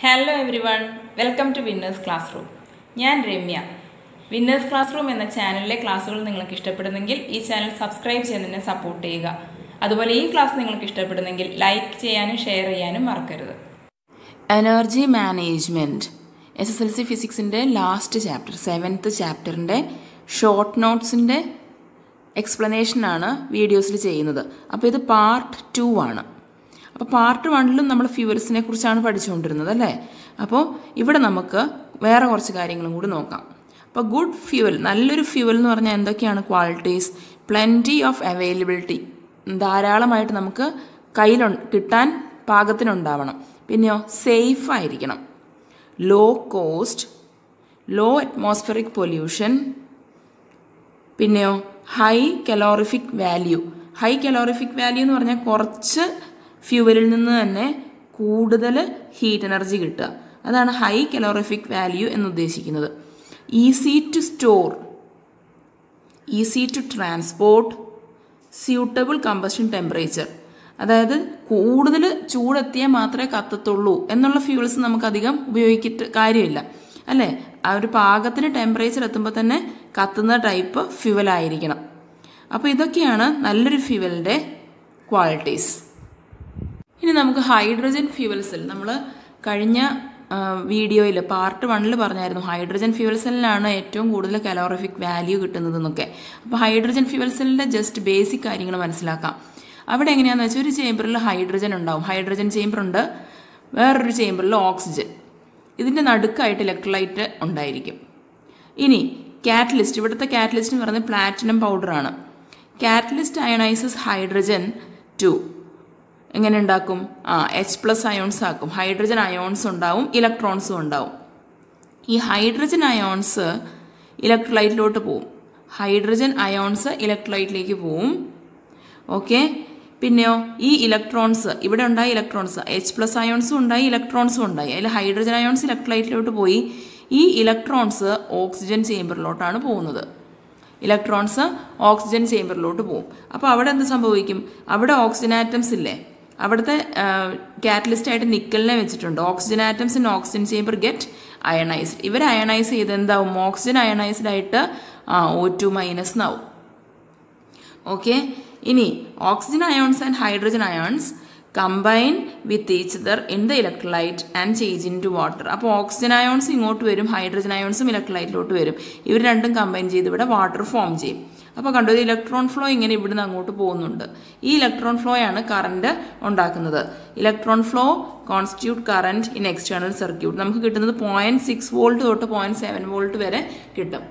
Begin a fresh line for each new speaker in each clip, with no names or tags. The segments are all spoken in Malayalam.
hello everyone welcome to winners classroom ഞാൻ രമ്യ വിന്നേഴ്സ് ക്ലാസ് റൂം എന്ന ചാനലിലെ ക്ലാസ്സുകൾ നിങ്ങൾക്ക് ഇഷ്ടപ്പെടുന്നെങ്കിൽ ഈ ചാനൽ സബ്സ്ക്രൈബ് ചെയ്തതിനെ സപ്പോർട്ട് ചെയ്യുക അതുപോലെ ഈ ക്ലാസ് നിങ്ങൾക്ക് ഇഷ്ടപ്പെടുന്നെങ്കിൽ ലൈക്ക് ചെയ്യാനും ഷെയർ ചെയ്യാനും മറക്കരുത്
energy management S S L C ഫിസിക്സിൻ്റെ ലാസ്റ്റ് ചാപ്റ്റർ സെവൻത്ത് ചാപ്റ്ററിൻ്റെ ഷോർട്ട് നോട്ട്സിൻ്റെ എക്സ്പ്ലനേഷനാണ് വീഡിയോസിൽ ചെയ്യുന്നത് അപ്പോൾ ഇത് പാർട്ട് ടു ആണ് അപ്പോൾ പാർട്ട് വണ്ണിലും നമ്മൾ ഫ്യൂവൽസിനെ കുറിച്ചാണ് പഠിച്ചുകൊണ്ടിരുന്നത് അല്ലേ അപ്പോൾ ഇവിടെ നമുക്ക് വേറെ കുറച്ച് കാര്യങ്ങളും കൂടി നോക്കാം അപ്പോൾ ഗുഡ് ഫ്യൂവൽ നല്ലൊരു ഫ്യൂവൽ എന്ന് പറഞ്ഞാൽ എന്തൊക്കെയാണ് ക്വാളിറ്റീസ് പ്ലെൻറ്റി ഓഫ് അവൈലബിലിറ്റി ധാരാളമായിട്ട് നമുക്ക് കയ്യിൽ കിട്ടാൻ പാകത്തിനുണ്ടാവണം പിന്നെയോ സേഫ് ആയിരിക്കണം low cost low atmospheric pollution പിന്നെയോ high calorific value high calorific value എന്ന് പറഞ്ഞാൽ കുറച്ച് ഫ്യൂവലിൽ നിന്ന് തന്നെ കൂടുതൽ ഹീറ്റ് എനർജി കിട്ടുക അതാണ് ഹൈ കലോറിഫിക് വാല്യൂ എന്ന് ഉദ്ദേശിക്കുന്നത് easy to store easy to transport suitable combustion temperature അതായത് കൂടുതൽ ചൂടെത്തിയാൽ മാത്രമേ കത്തത്തുള്ളൂ എന്നുള്ള ഫ്യൂൾസ് നമുക്ക് അധികം ഉപയോഗിച്ചിട്ട് കാര്യമില്ല അല്ലേ ആ ഒരു പാകത്തിന് ടെമ്പറേച്ചർ എത്തുമ്പോൾ തന്നെ കത്തുന്ന ടൈപ്പ് ഫ്യൂവലായിരിക്കണം അപ്പോൾ ഇതൊക്കെയാണ് നല്ലൊരു ഫ്യൂവലിൻ്റെ ക്വാളിറ്റീസ് ഇനി നമുക്ക് ഹൈഡ്രജൻ ഫ്യൂവൽ സെൽ നമ്മൾ കഴിഞ്ഞ വീഡിയോയിൽ പാർട്ട് വണ്ണിൽ പറഞ്ഞായിരുന്നു ഹൈഡ്രജൻ ഫ്യൂവൽ സെല്ലിനാണ് ഏറ്റവും കൂടുതൽ കലോറിഫിക് വാല്യൂ കിട്ടുന്നതെന്നൊക്കെ അപ്പോൾ ഹൈഡ്രജൻ ഫ്യൂവൽ സെല്ലിൻ്റെ ജസ്റ്റ് ബേസിക് കാര്യങ്ങൾ മനസ്സിലാക്കാം അവിടെ എങ്ങനെയാണെന്ന് വെച്ചാൽ ഒരു ചേമ്പറിൽ ഹൈഡ്രജൻ ഉണ്ടാവും ഹൈഡ്രജൻ ചേമ്പർ ഉണ്ട് വേറൊരു ചേമ്പറിൽ ഓക്സിജൻ ഇതിൻ്റെ നടുക്കായിട്ട് ഇലക്ട്രോലൈറ്റ് ഉണ്ടായിരിക്കും ഇനി കാറ്റലിസ്റ്റ് ഇവിടുത്തെ കാറ്റലിസ്റ്റ് എന്ന് പറയുന്നത് പ്ലാറ്റിനം പൗഡറാണ് കാറ്റലിസ്റ്റ് അയണൈസസ് ഹൈഡ്രജൻ ടു എങ്ങനെ ഉണ്ടാക്കും ആ എച്ച് പ്ലസ് അയോൺസ് ആക്കും ഹൈഡ്രജൻ അയോൺസ് ഉണ്ടാവും ഇലക്ട്രോൺസും ഉണ്ടാവും ഈ ഹൈഡ്രജൻ അയോൺസ് ഇലക്ട്രോലൈറ്റിലോട്ട് പോവും ഹൈഡ്രജൻ അയോൺസ് ഇലക്ട്രോലൈറ്റിലേക്ക് പോവും ഓക്കെ പിന്നെയോ ഈ ഇലക്ട്രോൺസ് ഇവിടെ ഉണ്ടായ ഇലക്ട്രോൺസ് എച്ച് പ്ലസ് അയോൺസും ഉണ്ടായി ഇലക്ട്രോൺസും ഉണ്ടായി അതിൽ ഹൈഡ്രജൻ അയോൺസ് ഇലക്ട്രോലൈറ്റിലോട്ട് പോയി ഈ ഇലക്ട്രോൺസ് ഓക്സിജൻ ചേമ്പറിലോട്ടാണ് പോകുന്നത് ഇലക്ട്രോൺസ് ഓക്സിജൻ ചേമ്പറിലോട്ട് പോകും അപ്പോൾ അവിടെ എന്ത് സംഭവിക്കും അവിടെ ഓക്സിജൻ ആറ്റംസ് ഇല്ലേ അവിടുത്തെ കാറ്റലിസ്റ്റ് ആയിട്ട് നിക്കലിനെ വെച്ചിട്ടുണ്ട് oxygen atoms in oxygen chamber get ionised ഇവർ അയണൈസ് ചെയ്ത് എന്താവും ഓക്സിജൻ അയണൈസ്ഡ് ആയിട്ട് ആ ഒ ടു മൈനസ് എന്നാവും ഓക്കെ ഇനി oxygen ions and hydrogen ions combine with each other in the electrolyte and change into water അപ്പോൾ ഓക്സിജൻ അയോൺസ് ഇങ്ങോട്ട് വരും ഹൈഡ്രജൻ അയോൺസും ഇലക്ട്രോലൈറ്റിലോട്ട് വരും ഇവർ രണ്ടും കമ്പൈൻ ചെയ്ത് ഇവിടെ വാട്ടർ ഫോം ചെയ്യും അപ്പോൾ കണ്ടു ഒരു ഇലക്ട്രോൺ ഫ്ലോ ഇങ്ങനെ ഇവിടുന്ന് അങ്ങോട്ട് പോകുന്നുണ്ട് ഈ ഇലക്ട്രോൺ ഫ്ലോ ആണ് കറണ്ട് ഉണ്ടാക്കുന്നത് electron flow constitute current in external circuit നമുക്ക് കിട്ടുന്നത് പോയിന്റ് സിക്സ് വോൾട്ട് തൊട്ട് പോയിന്റ് സെവൻ വോൾട്ട് വരെ കിട്ടും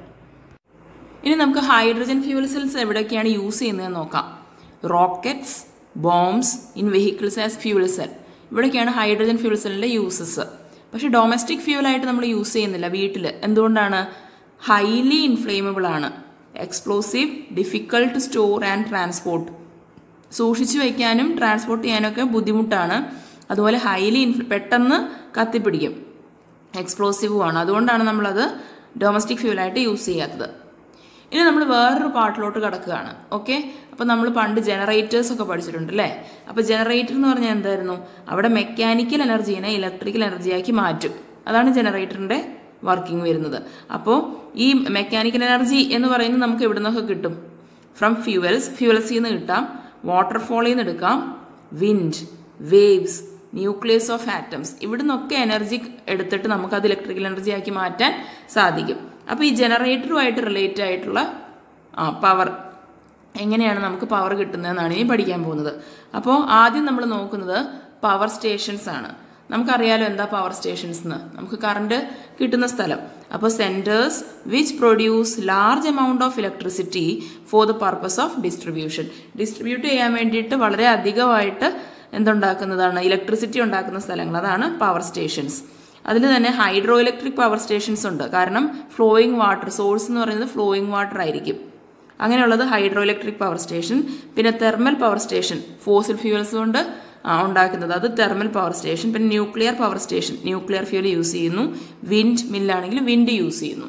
ഇനി നമുക്ക് ഹൈഡ്രജൻ ഫ്യൂവൽ സെൽസ് എവിടെയൊക്കെയാണ് യൂസ് ചെയ്യുന്നതെന്ന് നോക്കാം rockets bombs in vehicles as fuel cell ഇവിടെയൊക്കെയാണ് ഹൈഡ്രജൻ ഫ്യൂവൽ സെല്ലിൻ്റെ യൂസസ് പക്ഷേ ഡൊമസ്റ്റിക് ഫ്യൂവലായിട്ട് നമ്മൾ യൂസ് ചെയ്യുന്നില്ല വീട്ടിൽ എന്തുകൊണ്ടാണ് ഹൈലി ഇൻഫ്ലേമബിൾ ആണ് explosive difficult store and transport സൂക്ഷിച്ചു വയ്ക്കാനും ട്രാൻസ്പോർട്ട് ചെയ്യാനൊക്കെ ബുദ്ധിമുട്ടാണ് അതുപോലെ ഹൈലി ഇൻഫ്ല പെട്ടെന്ന് കത്തിപ്പിടിക്കും എക്സ്പ്ലോസീവുമാണ് അതുകൊണ്ടാണ് നമ്മളത് ഡൊമസ്റ്റിക് ഫ്യൂവലായിട്ട് യൂസ് ചെയ്യാത്തത് ഇനി നമ്മൾ വേറൊരു പാർട്ടിലോട്ട് കിടക്കുകയാണ് ഓക്കെ അപ്പോൾ നമ്മൾ പണ്ട് ജനറേറ്റേഴ്സ് ഒക്കെ പഠിച്ചിട്ടുണ്ട് അല്ലേ അപ്പോൾ ജനറേറ്റർ എന്ന് പറഞ്ഞാൽ എന്തായിരുന്നു അവിടെ മെക്കാനിക്കൽ എനർജീനെ ഇലക്ട്രിക്കൽ എനർജിയാക്കി മാറ്റും അതാണ് ജനറേറ്ററിൻ്റെ വർക്കിംഗ് വരുന്നത് അപ്പോൾ ഈ മെക്കാനിക്കൽ എനർജി എന്ന് പറയുന്നത് നമുക്ക് എവിടെ നിന്നൊക്കെ കിട്ടും ഫ്രം ഫ്യൂവൽസ് ഫ്യൂവൽസിൽ നിന്ന് കിട്ടാം വാട്ടർഫോളിൽ നിന്ന് എടുക്കാം wind waves nucleus of atoms ഇവിടെ നിന്നൊക്കെ എനർജി എടുത്തിട്ട് നമുക്ക് അത് ഇലക്ട്രിക്കൽ എനർജി ആക്കി മാറ്റാൻ സാധിക്കും അപ്പോൾ ഈ ജനറേറ്ററുമായിട്ട് റിലേറ്റ് ആയിട്ടുള്ള ആ പവർ എങ്ങനെയാണ് നമുക്ക് പവർ കിട്ടുന്നതെന്നാണ് ഇനി പഠിക്കാൻ പോകുന്നത് അപ്പോൾ ആദ്യം നമ്മൾ നോക്കുന്നത് പവർ സ്റ്റേഷൻസ് ആണ് നമുക്കറിയാലോ എന്താ പവർ സ്റ്റേഷൻസ് എന്ന് നമുക്ക് കറണ്ട് കിട്ടുന്ന സ്ഥലം അപ്പോൾ centres which produce large amount of electricity for the purpose of distribution distribute ചെയ്യാൻ വേണ്ടിയിട്ട് വളരെ അധികമായിട്ട് എന്തുണ്ടാക്കുന്നതാണ് ഇലക്ട്രിസിറ്റി ഉണ്ടാക്കുന്ന സ്ഥലങ്ങൾ അതാണ് പവർ സ്റ്റേഷൻസ് അതിൽ തന്നെ ഹൈഡ്രോ ഇലക്ട്രിക് പവർ സ്റ്റേഷൻസ് ഉണ്ട് കാരണം ഫ്ലോയിങ് വാട്ടർ സോഴ്സ് എന്ന് പറയുന്നത് ഫ്ലോയിങ് വാട്ടർ ആയിരിക്കും അങ്ങനെയുള്ളത് ഹൈഡ്രോ ഇലക്ട്രിക് പവർ സ്റ്റേഷൻ പിന്നെ thermal power station fossil fuels കൊണ്ട് ഉണ്ടാക്കുന്നത് അത് തെർമൽ പവർ സ്റ്റേഷൻ പിന്നെ nuclear power station nuclear fuel use ചെയ്യുന്നു വിൻഡ് മില്ലാണെങ്കിൽ വിൻഡ് യൂസ് ചെയ്യുന്നു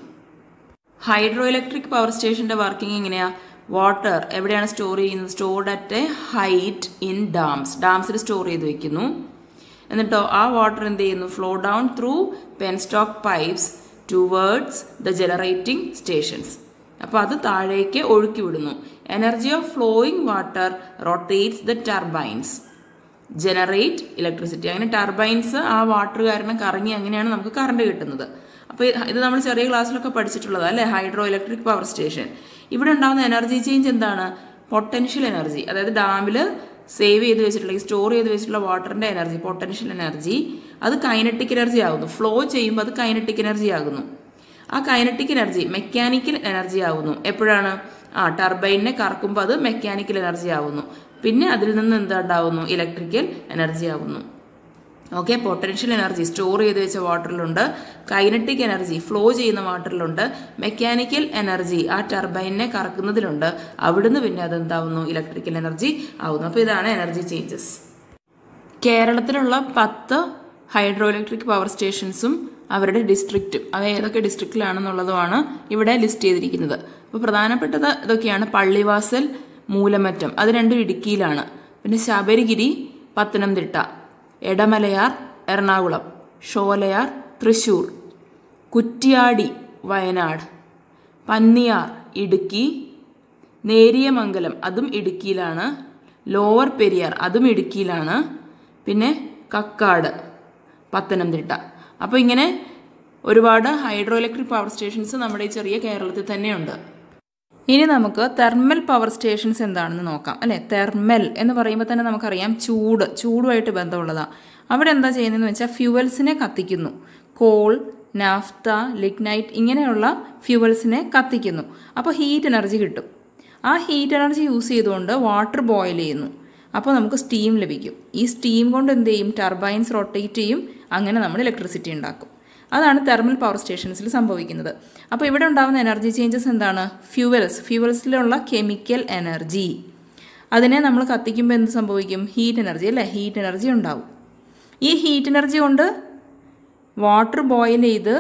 ഹൈഡ്രോ ഇലക്ട്രിക് പവർ സ്റ്റേഷന്റെ വർക്കിംഗ് എങ്ങനെയാ വാട്ടർ എവിടെയാണ് സ്റ്റോർ ചെയ്യുന്നത് stored at a height in dams ഡാംസിൽ സ്റ്റോർ ചെയ്ത് വെക്കുന്നു എന്നിട്ടോ ആ വാട്ടർ എന്ത് ചെയ്യുന്നു flow down through penstock pipes towards the generating stations അപ്പോൾ അത് താഴേക്ക് ഒഴുക്കി വിടുന്നു energy of flowing water rotates the turbines generate electricity അങ്ങനെ ടർബൈൻസ് ആ വാട്ടർ കാരണം കറങ്ങി അങ്ങനെയാണ് നമുക്ക് കറണ്ട് കിട്ടുന്നത് അപ്പോൾ ഇത് നമ്മൾ ചെറിയ ക്ലാസ്സിലൊക്കെ പഠിച്ചിട്ടുള്ളത് അല്ലേ ഹൈഡ്രോ ഇലക്ട്രിക് പവർ സ്റ്റേഷൻ ഇവിടെ ഉണ്ടാകുന്ന എനർജി ചേഞ്ച് എന്താണ് പൊട്ടൻഷ്യൽ എനർജി അതായത് ഡാമിൽ സേവ് ചെയ്ത് വെച്ചിട്ടുള്ള സ്റ്റോർ ചെയ്ത് വെച്ചിട്ടുള്ള വാട്ടറിന്റെ എനർജി പൊട്ടൻഷ്യൽ എനർജി അത് കൈനറ്റിക് എനർജി ആകുന്നു ഫ്ലോ ചെയ്യുമ്പോൾ അത് കൈനറ്റിക് എനർജി ആകുന്നു ആ കൈനറ്റിക് എനർജി മെക്കാനിക്കൽ എനർജി ആവുന്നു എപ്പോഴാണ് ആ ടർബൈനിനെ കറക്കുമ്പോൾ അത് മെക്കാനിക്കൽ എനർജി ആവുന്നു പിന്നെ അതിൽ നിന്ന് എന്താ ഉണ്ടാവുന്നു ഇലക്ട്രിക്കൽ എനർജി ആവുന്നു ഓക്കെ പൊട്ടൻഷ്യൽ എനർജി സ്റ്റോർ ചെയ്ത് വെച്ച വാട്ടറിലുണ്ട് കൈനറ്റിക് എനർജി ഫ്ലോ ചെയ്യുന്ന വാട്ടറിലുണ്ട് മെക്കാനിക്കൽ എനർജി ആ ടർബൈനിനെ കറക്കുന്നതിലുണ്ട് അവിടുന്ന് പിന്നെ അതെന്താവുന്നു ഇലക്ട്രിക്കൽ എനർജി ആവുന്നു അപ്പോൾ ഇതാണ് എനർജി ചേഞ്ചസ് കേരളത്തിലുള്ള പത്ത് ഹൈഡ്രോ ഇലക്ട്രിക് പവർ സ്റ്റേഷൻസും അവരുടെ ഡിസ്ട്രിക്റ്റും അവ ഏതൊക്കെ ഡിസ്ട്രിക്റ്റിലാണെന്നുള്ളതുമാണ് ഇവിടെ ലിസ്റ്റ് ചെയ്തിരിക്കുന്നത് അപ്പോൾ പ്രധാനപ്പെട്ടത് ഇതൊക്കെയാണ് പള്ളിവാസൽ മൂലമറ്റം അത് രണ്ടും ഇടുക്കിയിലാണ് പിന്നെ ശബരിഗിരി പത്തനംതിട്ട എടമലയാർ എറണാകുളം ഷോലയാർ തൃശൂർ കുറ്റ്യാടി വയനാട് പന്നിയാർ ഇടുക്കി നേരിയമംഗലം അതും ഇടുക്കിയിലാണ് ലോവർ പെരിയാർ അതും ഇടുക്കിയിലാണ് പിന്നെ കക്കാട് പത്തനംതിട്ട അപ്പോൾ ഇങ്ങനെ ഒരുപാട് ഹൈഡ്രോ ഇലക്ട്രിക് പവർ സ്റ്റേഷൻസ് നമ്മുടെ ഈ ചെറിയ കേരളത്തിൽ തന്നെയുണ്ട് ഇനി നമുക്ക് തെർമൽ പവർ സ്റ്റേഷൻസ് എന്താണെന്ന് നോക്കാം അല്ലെ തെർമൽ എന്ന് പറയുമ്പോൾ തന്നെ നമുക്കറിയാം ചൂട് ചൂടുമായിട്ട് ബന്ധമുള്ളതാണ് അവിടെ എന്താ ചെയ്യുന്നതെന്ന് വെച്ചാൽ ഫ്യൂവൽസിനെ കത്തിക്കുന്നു കോൾ നാഫ്ത ലിഗ്നൈറ്റ് ഇങ്ങനെയുള്ള ഫ്യൂവൽസിനെ കത്തിക്കുന്നു അപ്പോൾ ഹീറ്റ് എനർജി കിട്ടും ആ ഹീറ്റ് എനർജി യൂസ് ചെയ്തുകൊണ്ട് വാട്ടർ ബോയിൽ ചെയ്യുന്നു അപ്പോൾ നമുക്ക് സ്റ്റീം ലഭിക്കും ഈ സ്റ്റീം കൊണ്ട് എന്ത് ചെയ്യും ടർബൈൻസ് റൊട്ടേറ്റ് ചെയ്യും അങ്ങനെ നമ്മൾ ഇലക്ട്രിസിറ്റി ഉണ്ടാക്കും അതാണ് തെർമൽ പവർ സ്റ്റേഷൻസിൽ സംഭവിക്കുന്നത് അപ്പോൾ ഇവിടെ ഉണ്ടാകുന്ന എനർജി ചേഞ്ചസ് എന്താണ് ഫ്യൂവൽസ് ഫ്യൂവൽസിലുള്ള കെമിക്കൽ എനർജി അതിനെ നമ്മൾ കത്തിക്കുമ്പോൾ എന്ത് സംഭവിക്കും ഹീറ്റ് എനർജി അല്ലേ ഹീറ്റ് എനർജി ഉണ്ടാവും ഈ ഹീറ്റ് എനർജി കൊണ്ട് വാട്ടർ ബോയിൽ ചെയ്ത്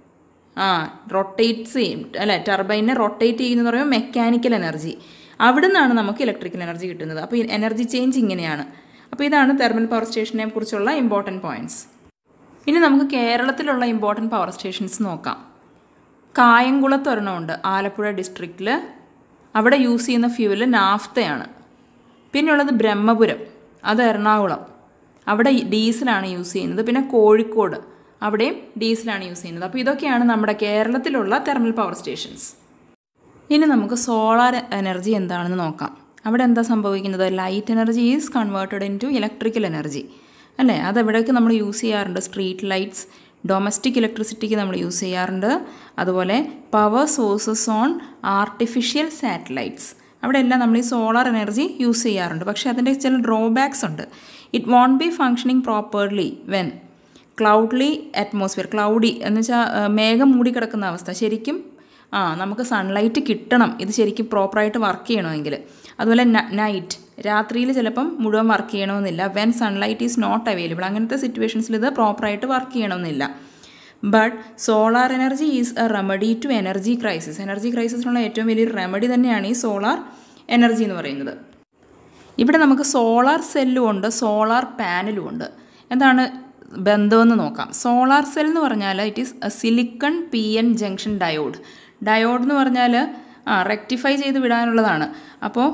ആ റൊട്ടേറ്റ്സ് ചെയ്യും അല്ലെ ടർബൈനെ റൊട്ടേറ്റ് ചെയ്യുന്നതെന്ന് പറയുമ്പോൾ മെക്കാനിക്കൽ എനർജി അവിടെ നിന്നാണ് നമുക്ക് ഇലക്ട്രിക്കൽ എനർജി കിട്ടുന്നത് അപ്പോൾ ഈ എനർജി ചേഞ്ച് ഇങ്ങനെയാണ് അപ്പോൾ ഇതാണ് തെർമൽ പവർ സ്റ്റേഷനെ കുറിച്ചുള്ള ഇമ്പോർട്ടൻറ്റ് പോയിന്റ്സ് ഇനി നമുക്ക് കേരളത്തിലുള്ള ഇമ്പോർട്ടൻറ്റ് പവർ സ്റ്റേഷൻസ് നോക്കാം കായംകുളത്ത് ഒരെണ്ണമുണ്ട് ആലപ്പുഴ ഡിസ്ട്രിക്റ്റിൽ അവിടെ യൂസ് ചെയ്യുന്ന ഫ്യൂവൽ നാഫ്തയാണ് പിന്നെയുള്ളത് ബ്രഹ്മപുരം അത് എറണാകുളം അവിടെ ഡീസലാണ് യൂസ് ചെയ്യുന്നത് പിന്നെ കോഴിക്കോട് അവിടെയും ഡീസലാണ് യൂസ് ചെയ്യുന്നത് അപ്പോൾ ഇതൊക്കെയാണ് നമ്മുടെ കേരളത്തിലുള്ള തെർമൽ പവർ സ്റ്റേഷൻസ് ഇനി നമുക്ക് സോളാർ എനർജി എന്താണെന്ന് നോക്കാം അവിടെ എന്താ സംഭവിക്കുന്നത് light energy is converted into electrical energy അല്ലേ അതെവിടെയൊക്കെ നമ്മൾ യൂസ് ചെയ്യാറുണ്ട് സ്ട്രീറ്റ് ലൈറ്റ്സ് ഡൊമസ്റ്റിക് ഇലക്ട്രിസിറ്റിക്ക് നമ്മൾ യൂസ് ചെയ്യാറുണ്ട് അതുപോലെ power sources on artificial satellites അവിടെ എല്ലാം നമ്മൾ ഈ സോളാർ എനർജി യൂസ് ചെയ്യാറുണ്ട് പക്ഷേ അതിൻ്റെ ചില ഡ്രോബാക്സ് ഉണ്ട് it won't be functioning properly when cloudy atmosphere cloudy എന്ന് വെച്ചാൽ മേഘം മൂടിക്കിടക്കുന്ന അവസ്ഥ ശരിക്കും ആ നമുക്ക് സൺലൈറ്റ് കിട്ടണം ഇത് ശരിക്കും പ്രോപ്പറായിട്ട് വർക്ക് ചെയ്യണമെങ്കിൽ അതുപോലെ നൈറ്റ് രാത്രിയിൽ ചിലപ്പം മുഴുവൻ വർക്ക് ചെയ്യണമെന്നില്ല when sunlight is not available അങ്ങനത്തെ സിറ്റുവേഷൻസിൽ ഇത് പ്രോപ്പറായിട്ട് വർക്ക് ചെയ്യണമെന്നില്ല but solar energy is a remedy to energy crisis energy ക്രൈസിസിനുള്ള ഏറ്റവും വലിയൊരു റെമഡി തന്നെയാണ് ഈ സോളാർ എനർജി എന്ന് പറയുന്നത് ഇവിടെ നമുക്ക് സോളാർ സെല്ലും ഉണ്ട് സോളാർ പാനലും ഉണ്ട് എന്താണ് ബന്ധമെന്ന് നോക്കാം സോളാർ സെൽ എന്ന് പറഞ്ഞാൽ it is silicon P N junction diode diode എന്ന് പറഞ്ഞാൽ ആ റെക്ടിഫൈ ചെയ്ത് വിടാനുള്ളതാണ് അപ്പോൾ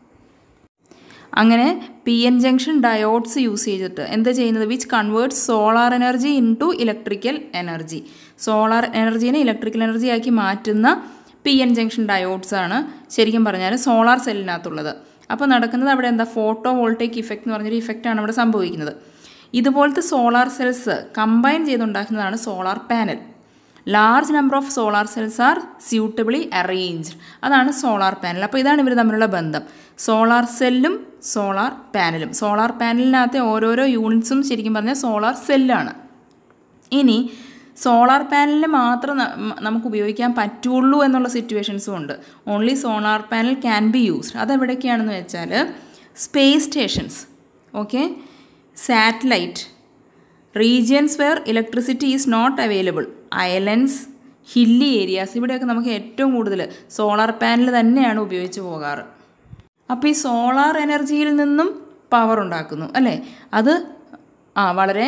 അങ്ങനെ P N junction diodes use ചെയ്തിട്ട് എന്താ ചെയ്യുന്നത് which converts solar energy into electrical energy solar എനർജീനെ ഇലക്ട്രിക്കൽ എനർജി ആക്കി മാറ്റുന്ന പി എൻ ജംഗ്ഷൻ ഡയോഡ്സ് ആണ് ശരിക്കും പറഞ്ഞാൽ സോളാർ സെല്ലിനകത്തുള്ളത് അപ്പോൾ നടക്കുന്നത് അവിടെ എന്താ ഫോട്ടോ വോൾട്ടേക്ക് ഇഫക്റ്റ് എന്ന് പറഞ്ഞൊരു ഇഫക്റ്റാണ് അവിടെ സംഭവിക്കുന്നത് ഇതുപോലത്തെ സോളാർ സെൽസ് കമ്പൈൻ ചെയ്തുണ്ടാക്കുന്നതാണ് solar panel large number of solar cells are suitably arranged അതാണ് സോളാർ പാനൽ അപ്പോൾ ഇതാണ് ഇവർ തമ്മിലുള്ള ബന്ധം സോളാർ സെല്ലും സോളാർ പാനലും സോളാർ പാനലിനകത്തെ ഓരോരോ യൂണിറ്റ്സും ശരിക്കും പറഞ്ഞാൽ സോളാർ സെല്ലാണ് ഇനി സോളാർ പാനലിന് മാത്രം നമുക്ക് ഉപയോഗിക്കാൻ പറ്റുള്ളൂ എന്നുള്ള സിറ്റുവേഷൻസും ഉണ്ട് only solar panel can be used അതെവിടേക്കാണെന്ന് വെച്ചാൽ space stations okay satellite regions where electricity is not available islands hilly areas ഇവിടെയൊക്കെ നമുക്ക് ഏറ്റവും കൂടുതൽ സോളാർ പാനൽ തന്നെയാണ് ഉപയോഗിച്ച് പോകാറ് അപ്പോൾ ഈ സോളാർ എനർജിയിൽ നിന്നും പവർ ഉണ്ടാക്കുന്നു അല്ലേ അത് ആ വളരെ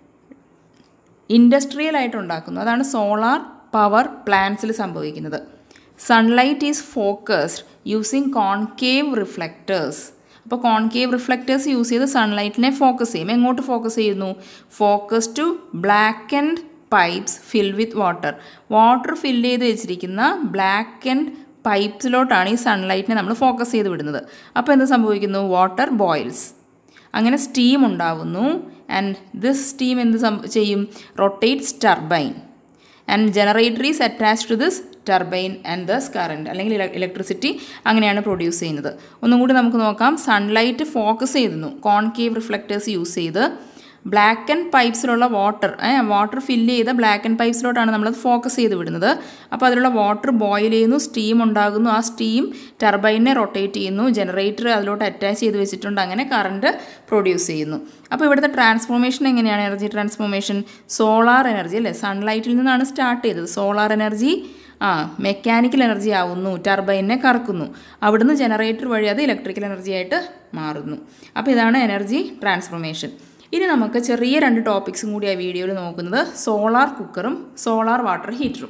ഇൻഡസ്ട്രിയൽ ആയിട്ട് ഉണ്ടാക്കുന്നു അതാണ് സോളാർ പവർ പ്ലാന്റ്സിൽ സംഭവിക്കുന്നത് sunlight is focused using concave reflectors അപ്പോൾ കോൺകേവ് റിഫ്ലക്റ്റേഴ്സ് യൂസ് ചെയ്ത് സൺലൈറ്റിനെ ഫോക്കസ് ചെയ്യും എങ്ങോട്ട് ഫോക്കസ് ചെയ്യുന്നു focus to black and pipes fill with water water fill ചെയ്ത് വെച്ചിരിക്കുന്ന ബ്ലാക്ക് ആൻഡ് പൈപ്സിലോട്ടാണ് ഈ സൺലൈറ്റിനെ നമ്മൾ ഫോക്കസ് ചെയ്ത് വിടുന്നത് അപ്പോൾ എന്ത് സംഭവിക്കുന്നു വാട്ടർ ബോയിൽസ് അങ്ങനെ സ്റ്റീം ഉണ്ടാവുന്നു ആൻഡ് ദിസ് സ്റ്റീം എന്ത് ചെയ്യും rotates turbine and generator is attach to this turbine and thus current അല്ലെങ്കിൽ ഇലക്ട്രിസിറ്റി അങ്ങനെയാണ് പ്രൊഡ്യൂസ് ചെയ്യുന്നത് ഒന്നും കൂടി നമുക്ക് നോക്കാം സൺലൈറ്റ് ഫോക്കസ് ചെയ്യുന്നു കോൺകേവ് റിഫ്ലക്റ്റേഴ്സ് യൂസ് ചെയ്ത് ബ്ലാക്ക് ആൻഡ് പൈപ്സിലുള്ള വാട്ടർ വാട്ടർ ഫില്ല് ചെയ്ത ബ്ലാക്ക് ആൻഡ് പൈപ്സിലോട്ടാണ് നമ്മളത് ഫോക്കസ് ചെയ്ത് വിടുന്നത് അപ്പോൾ അതിലുള്ള വാട്ടർ ബോയിൽ ചെയ്യുന്നു സ്റ്റീം ഉണ്ടാകുന്നു ആ സ്റ്റീം ടർബൈനെ റൊട്ടേറ്റ് ചെയ്യുന്നു ജനറേറ്റർ അതിലോട്ട് അറ്റാച്ച് ചെയ്ത് വെച്ചിട്ടുണ്ട് അങ്ങനെ കറണ്ട് പ്രൊഡ്യൂസ് ചെയ്യുന്നു അപ്പോൾ ഇവിടുത്തെ ട്രാൻസ്ഫോർമേഷൻ എങ്ങനെയാണ് എനർജി ട്രാൻസ്ഫോർമേഷൻ സോളാർ എനർജി അല്ലേ സൺലൈറ്റിൽ നിന്നാണ് സ്റ്റാർട്ട് ചെയ്തത് സോളാർ എനർജി ആ മെക്കാനിക്കൽ എനർജി ആവുന്നു ടർബൈനെ കറക്കുന്നു അവിടുന്ന് ജനറേറ്റർ വഴി അത് ഇലക്ട്രിക്കൽ എനർജി ആയിട്ട് മാറുന്നു അപ്പോൾ ഇതാണ് എനർജി ട്രാൻസ്ഫോർമേഷൻ ഇനി നമുക്ക് ചെറിയ രണ്ട് ടോപ്പിക്സും കൂടി ആ വീഡിയോയിൽ നോക്കുന്നത് സോളാർ കുക്കറും സോളാർ വാട്ടർ ഹീറ്ററും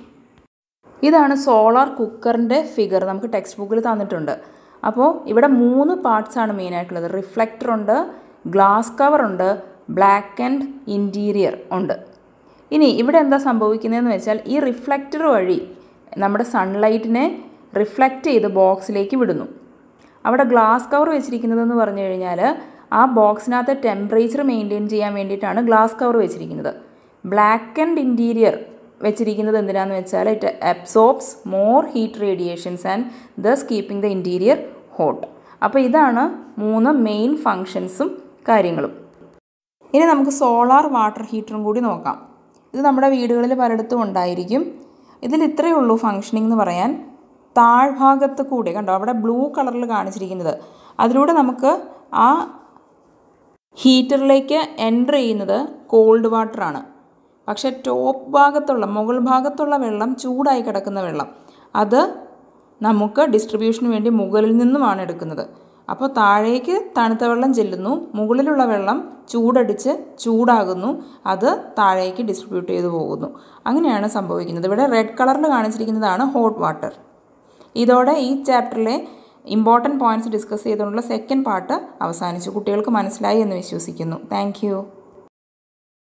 ഇതാണ് സോളാർ കുക്കറിൻ്റെ ഫിഗർ നമുക്ക് ടെക്സ്റ്റ് ബുക്കിൽ തന്നിട്ടുണ്ട് അപ്പോൾ ഇവിടെ മൂന്ന് പാർട്സ് ആണ് മെയിനായിട്ടുള്ളത് റിഫ്ലക്ടർ ഉണ്ട് ഗ്ലാസ് കവർ ഉണ്ട് ബ്ലാക്ക് ആൻഡ് ഇൻറ്റീരിയർ ഉണ്ട് ഇനി ഇവിടെ എന്താ സംഭവിക്കുന്നതെന്ന് വെച്ചാൽ ഈ റിഫ്ലക്ടർ വഴി നമ്മുടെ സൺലൈറ്റിനെ റിഫ്ലക്റ്റ് ചെയ്ത് ബോക്സിലേക്ക് വിടുന്നു അവിടെ ഗ്ലാസ് കവർ വെച്ചിരിക്കുന്നതെന്ന് പറഞ്ഞു കഴിഞ്ഞാൽ ആ ബോക്സിനകത്ത് ടെമ്പറേച്ചർ മെയിൻറ്റെയിൻ ചെയ്യാൻ വേണ്ടിയിട്ടാണ് ഗ്ലാസ് കവർ വെച്ചിരിക്കുന്നത് ബ്ലാക്ക് ആൻഡ് ഇൻറ്റീരിയർ വെച്ചിരിക്കുന്നത് എന്തിനാന്ന് വെച്ചാൽ it absorbs more heat radiations and thus keeping the interior hot അപ്പോൾ ഇതാണ് മൂന്ന് മെയിൻ ഫങ്ഷൻസും കാര്യങ്ങളും ഇനി നമുക്ക് സോളാർ വാട്ടർ ഹീറ്ററും കൂടി നോക്കാം ഇത് നമ്മുടെ വീടുകളിൽ പലയിടത്തും ഉണ്ടായിരിക്കും ഇതിൽ ഇത്രയേ ഉള്ളൂ ഫങ്ഷനിങ് എന്ന് പറയാൻ താഴ്ഭാഗത്ത് കൂടി കണ്ടോ അവിടെ ബ്ലൂ കളറിൽ കാണിച്ചിരിക്കുന്നത് അതിലൂടെ നമുക്ക് ആ ഹീറ്ററിലേക്ക് എൻ്റർ ചെയ്യുന്നത് കോൾഡ് വാട്ടറാണ് പക്ഷേ ടോപ്പ് ഭാഗത്തുള്ള മുകൾ ഭാഗത്തുള്ള വെള്ളം ചൂടായി കിടക്കുന്ന വെള്ളം അത് നമുക്ക് ഡിസ്ട്രിബ്യൂഷന് വേണ്ടി മുകളിൽ നിന്നുമാണ് എടുക്കുന്നത് അപ്പോൾ താഴേക്ക് തണുത്ത വെള്ളം ചെല്ലുന്നു മുകളിലുള്ള വെള്ളം ചൂടടിച്ച് ചൂടാകുന്നു അത് താഴേക്ക് ഡിസ്ട്രിബ്യൂട്ട് ചെയ്തു പോകുന്നു അങ്ങനെയാണ് സംഭവിക്കുന്നത് ഇവിടെ റെഡ് കളറിൽ കാണിച്ചിരിക്കുന്നതാണ് ഹോട്ട് വാട്ടർ ഇതോടെ ഈ ചാപ്റ്ററിലെ ഇമ്പോർട്ടൻറ്റ് പോയിൻറ്റ്സ് ഡിസ്കസ് ചെയ്തുകൊണ്ടുള്ള സെക്കൻഡ് പാർട്ട് അവസാനിച്ചു കുട്ടികൾക്ക് മനസ്സിലായി എന്ന് വിശ്വസിക്കുന്നു താങ്ക്